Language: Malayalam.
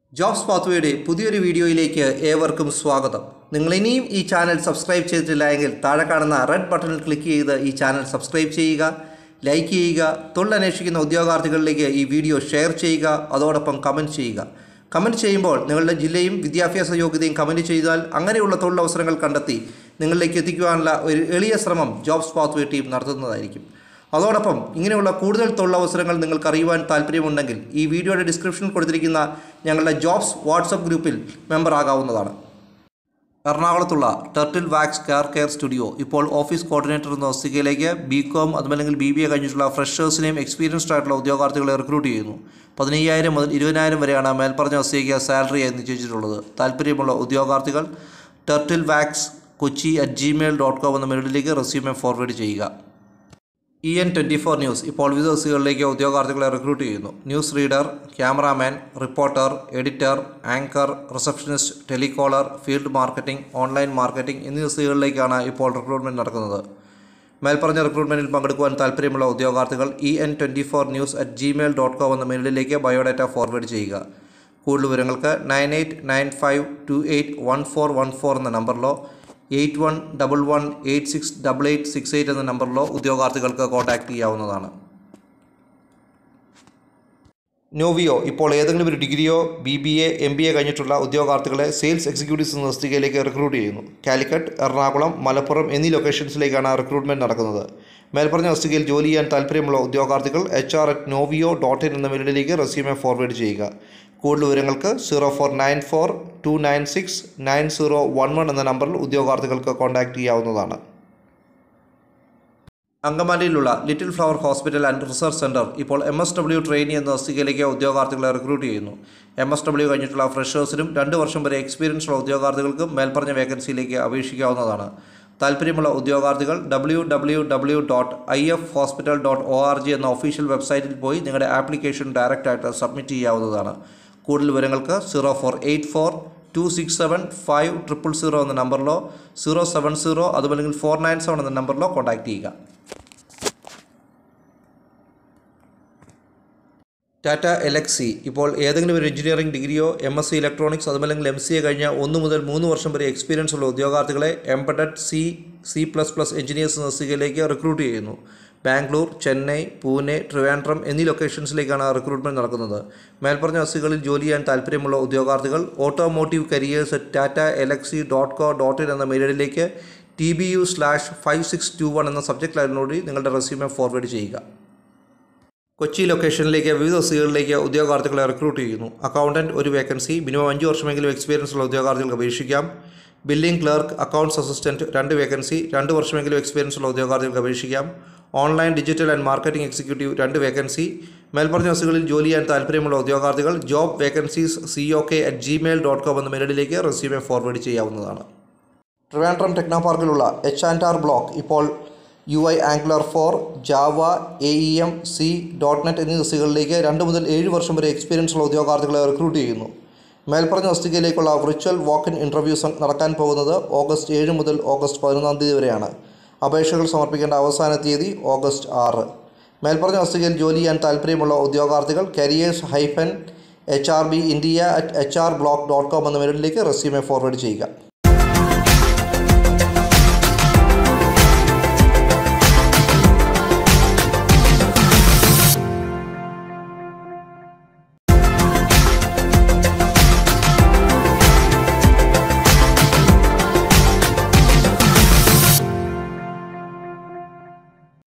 ജോബ്സ് പാത്വേയുടെ പുതിയൊരു വീഡിയോയിലേക്ക് ഏവർക്കും സ്വാഗതം നിങ്ങൾ ഇനിയും ഈ ചാനൽ സബ്സ്ക്രൈബ് ചെയ്തിട്ടില്ല എങ്കിൽ താഴെ കാണുന്ന റെഡ് ബട്ടണിൽ ക്ലിക്ക് ചെയ്ത് ഈ ചാനൽ സബ്സ്ക്രൈബ് ചെയ്യുക ലൈക്ക് ചെയ്യുക തൊഴിലന്വേഷിക്കുന്ന ഉദ്യോഗാർത്ഥികളിലേക്ക് ഈ വീഡിയോ ഷെയർ ചെയ്യുക അതോടൊപ്പം കമൻറ്റ് ചെയ്യുക കമൻറ്റ് ചെയ്യുമ്പോൾ നിങ്ങളുടെ ജില്ലയും വിദ്യാഭ്യാസ യോഗ്യതയും കമൻറ്റ് ചെയ്താൽ അങ്ങനെയുള്ള തൊഴിലവസരങ്ങൾ കണ്ടെത്തി നിങ്ങളിലേക്ക് എത്തിക്കുവാനുള്ള ഒരു എളിയ ശ്രമം ജോബ്സ് പാത്വേ ടീം നടത്തുന്നതായിരിക്കും അതോടൊപ്പം ഇങ്ങനെയുള്ള കൂടുതൽ തൊഴിലവസരങ്ങൾ നിങ്ങൾക്ക് അറിയുവാൻ താല്പര്യമുണ്ടെങ്കിൽ ഈ വീഡിയോയുടെ ഡിസ്ക്രിപ്ഷനിൽ കൊടുത്തിരിക്കുന്ന ഞങ്ങളുടെ ജോബ്സ് വാട്സപ്പ് ഗ്രൂപ്പിൽ മെമ്പർ ആകാവുന്നതാണ് എറണാകുളത്തുള്ള Turtle Wax care care studio ഇപ്പോൾ ഓഫീസ് കോർഡിനേറ്റർ എന്ന തസ്തികയിലേക്ക് ബി കോം അതുമല്ലെങ്കിൽ ബി ബി എ കഴിഞ്ഞിട്ടുള്ള ഫ്രഷേഴ്സിനെയും എക്സ്പീരിയൻസ്ഡ് ആയിട്ടുള്ള ഉദ്യോഗാർത്ഥികളെ റിക്രൂട്ട് ചെയ്യുന്നു പതിനയ്യായിരം മുതൽ ഇരുപതിനായിരം വരെയാണ് മേൽപ്പറഞ്ഞ തസ്തികയ്ക്ക് സാലറിയായി നിശ്ചയിച്ചിട്ടുള്ളത് താല്പര്യമുള്ള ഉദ്യോഗാർത്ഥികൾ Turtle Wax Kochi at Gmail dot com എന്ന മെയിലിലേക്ക് റെസ്യൂമെ ഫോർവേഡ് ചെയ്യുക E N twenty four news ഇപ്പോൾ വിവിധ തസ്തികകളിലേക്ക് ഉദ്യോഗാർത്ഥികളെ റിക്രൂട്ട് ചെയ്യുന്നു news reader cameraman reporter editor anchor receptionist telecaller field marketing online marketing എന്നീ തസ്തികകളിലേക്കാണ് ഇപ്പോൾ റിക്രൂട്ട്മെൻറ്റ് നടക്കുന്നത് മേൽപ്പറഞ്ഞ റിക്രൂട്ട്മെൻറ്റിൽ പങ്കെടുക്കുവാൻ താല്പര്യമുള്ള ഉദ്യോഗാർത്ഥികൾ E N twenty four news at Gmail dot com എന്ന മെയിലിലേക്ക് ബയോഡാറ്റ ഫോർവേഡ് ചെയ്യുക കൂടുതൽ വിവരങ്ങൾക്ക് nine eight nine five two eight one four one four എന്ന നമ്പറിലോ eight one double one eight six double eight six eight എന്ന നമ്പറിലോ ഉദ്യോഗാർത്ഥികൾക്ക് കോൺടാക്റ്റ് ചെയ്യാവുന്നതാണ് നോവിയോ ഇപ്പോൾ ഏതെങ്കിലും ഒരു ഡിഗ്രിയോ B B A M B A കഴിഞ്ഞിട്ടുള്ള ഉദ്യോഗാർത്ഥികളെ സെയിൽസ് എക്സിക്യൂട്ടീവ്സ് എന്ന തസ്തികയിലേക്ക് റിക്രൂട്ട് ചെയ്യുന്നു കാലിക്കറ്റ് എറണാകുളം മലപ്പുറം എന്നീ ലൊക്കേഷൻസിലേക്കാണ് റിക്രൂട്ട്മെൻറ്റ് നടക്കുന്നത് മേൽപ്പറഞ്ഞ തസ്തികയിൽ ജോലി ചെയ്യാൻ താല്പര്യമുള്ള ഉദ്യോഗാർത്ഥികൾ H R at Novio dot in എന്ന മെയിലിലേക്ക് റെസ്യൂമെ ഫോർവേഡ് ചെയ്യുക കൂടുതൽ വിവരങ്ങൾക്ക് zero four nine four two nine six nine zero one one എന്ന നമ്പറിൽ ഉദ്യോഗാർത്ഥികൾക്ക് കോൺടാക്റ്റ് ചെയ്യാവുന്നതാണ് അങ്കമാലിയിലുള്ള Little Flower Hospital and Research Centre ഇപ്പോൾ എം എസ് ഡബ്ല്യു ട്രെയിനി എന്ന തസ്തികയിലേക്ക് ഉദ്യോഗാർത്ഥികളെ റിക്രൂട്ട് ചെയ്യുന്നു എം എസ് ഡബ്ല്യു കഴിഞ്ഞിട്ടുള്ള ഫ്രഷേഴ്സിനും രണ്ട് വർഷം വരെ എക്സ്പീരിയൻസ് ഉള്ള ഉദ്യോഗാർത്ഥികൾക്കും മേൽപ്പറഞ്ഞ വേക്കൻസിയിലേക്ക് അപേക്ഷിക്കാവുന്നതാണ് താല്പര്യമുള്ള ഉദ്യോഗാർത്ഥികൾ W W W dot I F hospital dot O R G എന്ന ഒഫീഷ്യൽ വെബ്സൈറ്റിൽ പോയി നിങ്ങളുടെ ആപ്ലിക്കേഷൻ ഡയറക്റ്റായിട്ട് സബ്മിറ്റ് ചെയ്യാവുന്നതാണ് കൂടുതൽ വിവരങ്ങൾക്ക് zero four eight four two six seven five triple zero എന്ന നമ്പറിലോ സീറോ സെവൻ സീറോ അതുമല്ലെങ്കിൽ ഫോർ നയൻ സെവൻ എന്ന നമ്പറിലോ കോൺടാക്റ്റ് ചെയ്യുക ടാറ്റ എലക്സി ഇപ്പോൾ ഏതെങ്കിലും ഒരു എഞ്ചിനീയറിംഗ് ഡിഗ്രിയോ എം എസ് സി ഇലക്ട്രോണിക്സ് അതുമല്ലെങ്കിൽ എം സി എ കഴിഞ്ഞ ഒന്ന് മുതൽ മൂന്ന് വർഷം വരെ എക്സ്പീരിയൻസ് ഉള്ള ഉദ്യോഗാർത്ഥികളെ embedded C C plus plus engineers എന്ന തസ്തികയിലേക്ക് റിക്രൂട്ട് ചെയ്യുന്നു ബാംഗ്ലൂർ ചെന്നൈ പൂനെ ട്രിവാൻഡ്രം എന്നീ ലൊക്കേഷൻസിലേക്കാണ് റിക്രൂട്ട്മെൻറ്റ് നടക്കുന്നത് മേൽപ്പറഞ്ഞ തസ്തികകളിൽ ജോലി ചെയ്യാൻ താല്പര്യമുള്ള ഉദ്യോഗാർത്ഥികൾ automotive careers at Tata Elxsi dot co dot in എന്ന മെയിലിലേക്ക് T B U slash five six two one എന്ന സബ്ജക്റ്റ് ലൈനിലൂടെ നിങ്ങളുടെ റെസ്യൂമെ ഫോർവേഡ് ചെയ്യുക കൊച്ചി ലൊക്കേഷനിലേക്ക് വിവിധ തസ്തികകളിലേക്ക് ഉദ്യോഗാർത്ഥികളെ റിക്രൂട്ട് ചെയ്യുന്നു അക്കൗണ്ടൻറ്റ് ഒരു വേക്കൻസി മിനിമം അഞ്ച് വർഷമെങ്കിലും എക്സ്പീരിയൻസ് ഉള്ള ഉദ്യോഗാർത്ഥികൾക്ക് അപേക്ഷിക്കാം ബില്ലിംഗ് ക്ലർക്ക് അക്കൗണ്ട്സ് അസിസ്റ്റൻറ്റ് രണ്ട് വേക്കൻസി രണ്ട് വർഷമെങ്കിലും എക്സ്പീരിയൻസ് ഉള്ള ഉദ്യോഗാർത്ഥികൾക്ക് അപേക്ഷിക്കാം online digital and marketing executive രണ്ട് വേക്കൻസി മേൽപ്പറഞ്ഞ തസ്തികളിൽ ജോലി ചെയ്യാൻ താല്പര്യമുള്ള ഉദ്യോഗാർത്ഥികൾ job vacancies C O K at Gmail dot com എന്ന മെയിലിലേക്ക് റെസ്യൂമെ ഫോർവേഡ് ചെയ്യാവുന്നതാണ് ട്രിവാൻഡ്രം ടെക്നോ പാർക്കിലുള്ള എച്ച് ആൻഡ് ആർ ബ്ലോക്ക് ഇപ്പോൾ U I Angular four Java A E M C dot net എന്നീ തസ്തികകളിലേക്ക് രണ്ട് മുതൽ ഏഴ് വർഷം വരെ എക്സ്പീരിയൻസ് ഉള്ള ഉദ്യോഗാർത്ഥികളെ റിക്രൂട്ട് ചെയ്യുന്നു മേൽപ്പറഞ്ഞ തസ്തികയിലേക്കുള്ള വിർച്വൽ വാക്ക് ഇൻ ഇൻ്റർവ്യൂസ് നടക്കാൻ പോകുന്നത് ഓഗസ്റ്റ് ഏഴ് മുതൽ ഓഗസ്റ്റ് പതിനൊന്നാം തീയതി വരെയാണ് അപേക്ഷകൾ സമർപ്പിക്കേണ്ട അവസാന തീയതി ഓഗസ്റ്റ് ആറ് മേൽപ്പറഞ്ഞ തസ്തികയിൽ ജോലി ചെയ്യാൻ താല്പര്യമുള്ള ഉദ്യോഗാർത്ഥികൾ careers hyphen H R B India at H R block dot com എന്ന മെയിലിലേക്ക് റെസ്യൂമെ ഫോർവേഡ് ചെയ്യുക